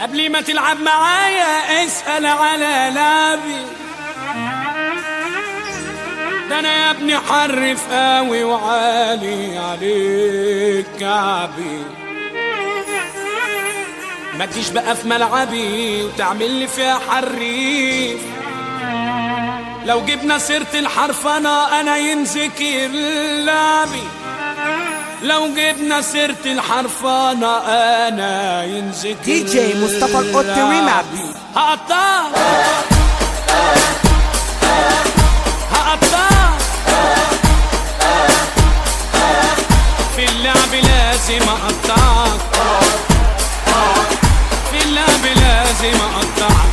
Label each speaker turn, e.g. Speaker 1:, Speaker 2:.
Speaker 1: قبل ما تلعب معايا اسأل على لعبي ده انا يا ابني حرف قوي وعالي عليك كعبي ما تجيش بقى في ملعبي وتعمل لي فيها حريف لو جبنا سيرة الحرفنة انا ينذكر لعبي لو جبنا سيرة الحرفانة أنا ينزل
Speaker 2: دي جي مصطفى القط ريماكس.
Speaker 1: هقطع هقطع في اللعب لازم أقطعك في اللعب لازم أقطعك